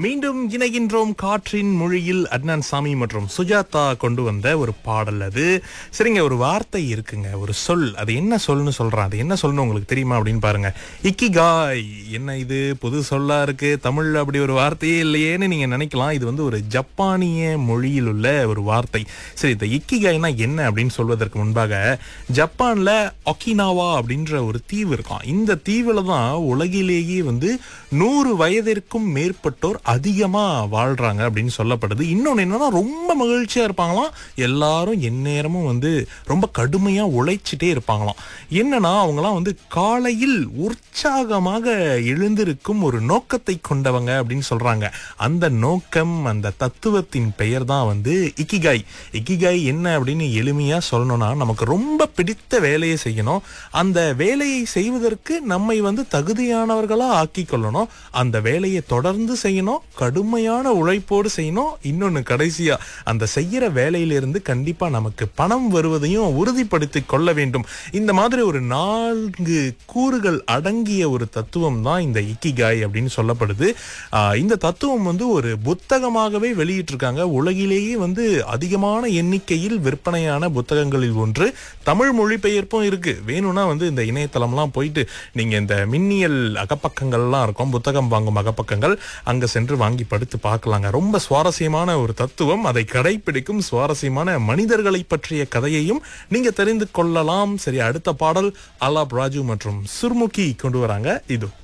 மீண்டும் இணைகின்றோம் காற்றின் மொழியில் அட்னான் சாமி மற்றும் சுஜாதா கொண்டு வந்த ஒரு பாடல் அது சரிங்க ஒரு வார்த்தை இருக்குங்க ஒரு சொல் அது என்ன சொல்னு சொல்றான் அது என்ன சொல்லணும் உங்களுக்கு தெரியுமா அப்படின்னு பாருங்க இக்கிகாய் என்ன இது புது சொல்லா இருக்கு தமிழ்ல அப்படி ஒரு வார்த்தையே இல்லையேன்னு நீங்க நினைக்கலாம் இது வந்து ஒரு ஜப்பானிய மொழியில் உள்ள ஒரு வார்த்தை சரி இந்த இக்கிகாய்னா என்ன அப்படின்னு சொல்வதற்கு முன்பாக ஜப்பான்ல ஒக்கினாவா அப்படின்ற ஒரு தீவு இருக்கான் இந்த தீவுல தான் உலகிலேயே வந்து நூறு வயதிற்கும் மேற்பட்டோர் அதிகமா வாழ்றாங்க அப்படின்னு சொல்லப்படுது இன்னொன்னு என்னன்னா ரொம்ப மகிழ்ச்சியா இருப்பாங்களாம் எல்லாரும் எந்நேரமும் வந்து ரொம்ப கடுமையா உழைச்சிட்டே இருப்பாங்களாம் என்னன்னா அவங்கலாம் வந்து காலையில் உற்சாகமாக எழுந்திருக்கும் ஒரு நோக்கத்தை கொண்டவங்க அப்படின்னு சொல்றாங்க அந்த நோக்கம் அந்த தத்துவத்தின் பெயர் தான் வந்து இக்கிகாய் இக்கிகாய் என்ன அப்படின்னு எளிமையா சொல்லணும்னா நமக்கு ரொம்ப பிடித்த வேலையை செய்யணும் அந்த வேலையை செய்வதற்கு நம்மை வந்து தகுதியானவர்களா ஆக்கி கொள்ளணும் அந்த வேலையை தொடர்ந்து செய்யணும் கடுமையான உழைப்போடு செய்யணும் இன்னொன்னு கடைசியா அந்த செய்யற வேலையிலிருந்து கண்டிப்பா நமக்கு பணம் வருவதையும் உறுதிப்படுத்தி கொள்ள வேண்டும் இந்த மாதிரி ஒரு நான்கு கூறுகள் அடங்கிய ஒரு தத்துவம் தான் இந்த இக்கிகாய் அப்படின்னு சொல்லப்படுது ஆஹ் இந்த தத்துவம் வந்து ஒரு புத்தகமாகவே வெளியிட்டிருக்காங்க உலகிலேயே வந்து அதிகமான எண்ணிக்கையில் விற்பனையான புத்தகங்களில் ஒன்று தமிழ் மொழிபெயர்ப்பும் இருக்கு வேணும்னா வந்து இந்த இணையதளம்லாம் போயிட்டு நீங்க இந்த மின்னியல் அகப்பக்கங்கள்லாம் இருக்கும் புத்தகம் வாங்கும் அகப்பக்கங்கள் அங்க சென்று வாங்கி படித்து பார்க்கலாங்க ரொம்ப சுவாரஸ்யமான ஒரு தத்துவம் அதை கடைபிடிக்கும் சுவாரஸ்யமான மனிதர்களை பற்றிய கதையையும் நீங்க தெரிந்து கொள்ளலாம் சரி அடுத்த பாடல் அலாப் ராஜு மற்றும் சுர்முகி கொண்டு வராங்க இது